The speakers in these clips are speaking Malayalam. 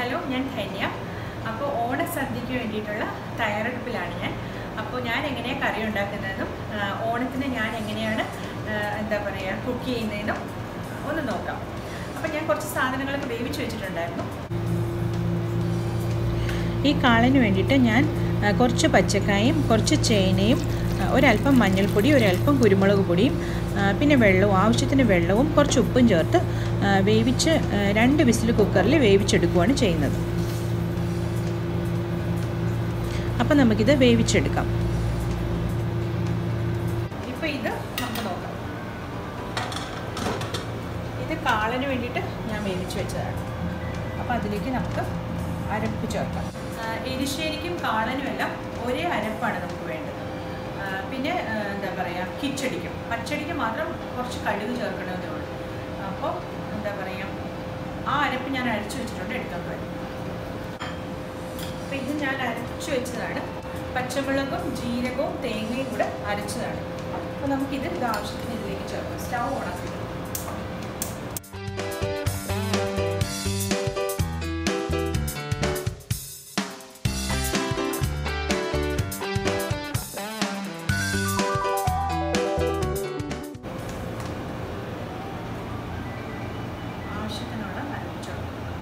ഹലോ ഞാൻ ധന്യ അപ്പോൾ ഓണസദ്യക്ക് വേണ്ടിയിട്ടുള്ള തയ്യാറെടുപ്പിലാണ് ഞാൻ അപ്പോൾ ഞാൻ എങ്ങനെയാണ് കറി ഉണ്ടാക്കുന്നതെന്നും ആ, ഓണത്തിന് ഞാൻ എങ്ങനെയാണ് ആ, എന്താ പറയുക കുക്ക് ചെയ്യുന്നതെന്നും ഒന്ന് നോക്കാം അപ്പോൾ ഞാൻ കുറച്ച് സാധനങ്ങളൊക്കെ വേവിച്ച് വെച്ചിട്ടുണ്ടായിരുന്നു ഈ കാളന് വേണ്ടിയിട്ട് ഞാൻ ആ, കുറച്ച് പച്ചക്കായും കുറച്ച് ചേനയും ആ, ഒരല്പം മഞ്ഞൾപ്പൊടി ഒരല്പം കുരുമുളക് പൊടിയും ആ, പിന്നെ വെള്ളവും ആവശ്യത്തിന് വെള്ളവും കുറച്ച് ഉപ്പും ചേർത്ത് ആ, വേവിച്ച് ആ, രണ്ട് വിസിൽ കുക്കറിൽ വേവിച്ചെടുക്കുകയാണ് ചെയ്യുന്നത് അപ്പം നമുക്കിത് വേവിച്ചെടുക്കാം ഇപ്പോൾ ഇത് നമുക്ക് നോക്കാം ഇത് കാളന് വേണ്ടിയിട്ട് ഞാൻ വേവിച്ച് വെച്ചതാണ് അപ്പോൾ അതിലേക്ക് നമുക്ക് അരപ്പ് ചേർക്കാം ആ, എരിശ്ശേരിക്കും കാളനും എല്ലാം ഒരേ അരപ്പാണ് നമുക്ക് വേണ്ടത് ആ, പിന്നെ ആ, എന്താ പറയുക കിച്ചടിക്കും പച്ചടിക്ക് മാത്രം കുറച്ച് കടുക് ചേർക്കണമെന്നേ ഉള്ളൂ അപ്പോൾ എന്താ പറയുക ആ അരപ്പ് ഞാൻ അരച്ചു വെച്ചിട്ടുണ്ട് എടുക്കാൻ വരും അപ്പോൾ ഇത് ഞാൻ അരച്ചു വെച്ചതാണ് പച്ചമുളകും ജീരകവും തേങ്ങയും കൂടെ അരച്ചതാണ് അപ്പോൾ നമുക്കിത് ഇത് ആവശ്യത്തിന് ഇതിലേക്ക് ചേർക്കാം സ്റ്റൗ ഓണാക്കി ആവശ്യത്തിനുള്ള അരപ്പ് ചേർക്കാം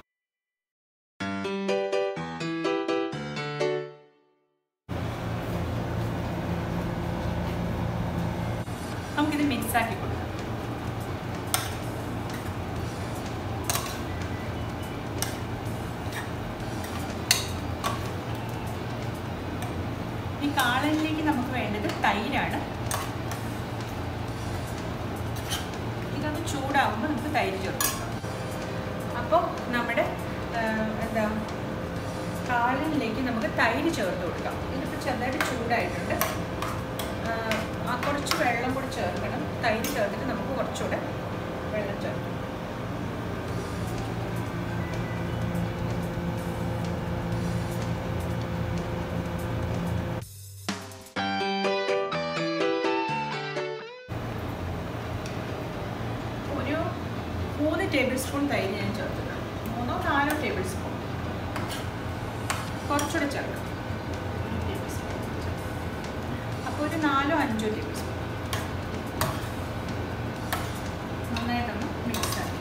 നമുക്കിത് മിക്സ് ആക്കി കൊടുക്കാം ഈ കാളനിലേക്ക് നമുക്ക് വേണ്ടത് തൈരാണ് ഇതൊന്ന് ചൂടാകുമ്പോൾ നമുക്ക് തൈര് ചേർക്കാം അപ്പോൾ നമ്മുടെ ആ, എന്താ കാളനിലേക്ക് നമുക്ക് തൈര് ചേർത്ത് കൊടുക്കാം ഇതിപ്പോൾ ചെറുതായിട്ട് ചൂടായിട്ടുണ്ട് ആ, ആ കുറച്ച് വെള്ളം കൂടി ചേർക്കണം തൈര് ചേർത്തിട്ട് നമുക്ക് കുറച്ചുകൂടെ വെള്ളം ചേർക്കണം ഒരു മൂന്ന് ടേബിൾ സ്പൂൺ തൈര് ഞാൻ ചേർത്തിട്ടുണ്ട് മൂന്നോ നാലോ ടേബിൾ സ്പൂൺ കുറച്ചുകൂടെ ചേർക്കണം ഒരു ടേബിൾ സ്പൂൺ അപ്പോൾ ഒരു നാലോ അഞ്ചോ ടേബിൾ സ്പൂൺ നന്നായിട്ടൊന്ന് മിക്സ് ആക്കി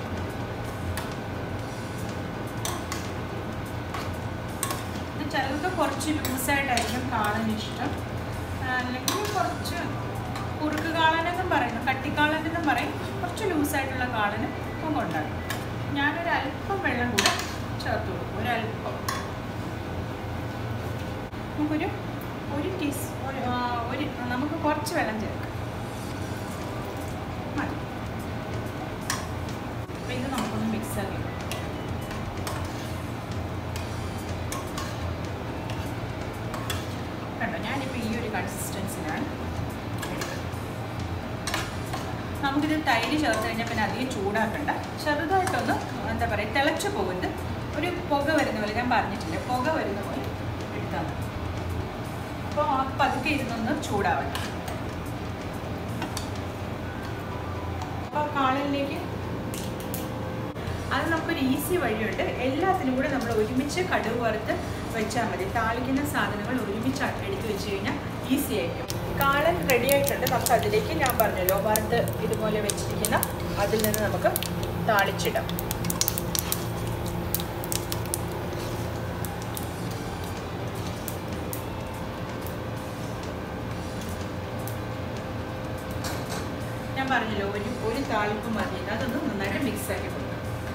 ഇത് ചിലർക്ക് കുറച്ച് ലൂസായിട്ടായിരിക്കും കാണാൻ ഇഷ്ടം ആ, അല്ലെങ്കിൽ കുറച്ച് കുറുക്ക് കാളനെന്നും പറയുന്നു കട്ടിക്കാളനെന്നും പറയും കുറച്ച് ലൂസായിട്ടുള്ള കാളന് ഇപ്പം കൊണ്ടാണ് ഞാനൊരു അല്പം വെള്ളം കൂടെ ചേർത്ത് കൊടുക്കും ഒരല്പം നമുക്കൊരു ഒരു ടീസ് ഒരു ആ, ഒരു നമുക്ക് കുറച്ച് വെള്ളം ചേർക്കാം മതി അപ്പം ഇത് നമുക്കൊന്ന് മിക്സ് ആക്കി കൊടുക്കാം. കണ്ടോ ഞാനിപ്പോൾ ഈ ഒരു കൺസിസ്റ്റൻസിലാണ് എടുക്കുന്നത് നമുക്കിത് തൈര് ചേർത്ത് കഴിഞ്ഞാൽ പിന്നെ അധികം ചൂടാക്കണ്ട ചെറുതായിട്ടൊന്ന് എന്താ പറയുക തിളച്ച് പോകുന്നത് ഒരു പുക വരുന്ന പോലെ ഞാൻ പറഞ്ഞിട്ടില്ല പുക വരുന്ന പോലെ എടുത്താൽ മതി അപ്പോൾ ആ പതുക്കെ ഇരുന്നൊന്ന് ചൂടാവണം അപ്പോൾ കാളനിലേക്ക് അത് നമുക്കൊരു ഈസി വഴിയുണ്ട് എല്ലാത്തിനും കൂടെ നമ്മൾ ഒരുമിച്ച് കടുക് വറുത്ത് വെച്ചാൽ മതി താളിക്കുന്ന സാധനങ്ങൾ ഒരുമിച്ച് എടുത്ത് വെച്ച് കഴിഞ്ഞാൽ ഈസി ആയിരിക്കും കാളൻ റെഡി ആയിട്ടുണ്ട് നമുക്ക് അതിലേക്ക് ഞാൻ പറഞ്ഞല്ലോ വറുത്ത് ഇതുപോലെ വെച്ചിരിക്കുന്ന അതിൽ നിന്ന് നമുക്ക് താളിച്ചിടാം ഞാൻ പറഞ്ഞല്ലോ ഒരു ഒരു താളിപ്പ് മതി അതൊന്ന് നന്നായിട്ട് മിക്സ് ആക്കി കൊടുക്കാം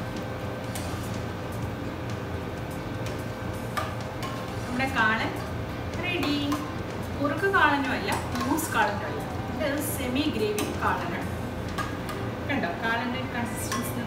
നമ്മുടെ കാളൻ റെഡി കുറുക്ക് കാളനും അല്ല ലൂസ് കാളനും അല്ല ഇത് സെമി ഗ്രേവി കാളനാണ് കണ്ടോ കാളൻ്റെ കൺസിസ്റ്റൻസി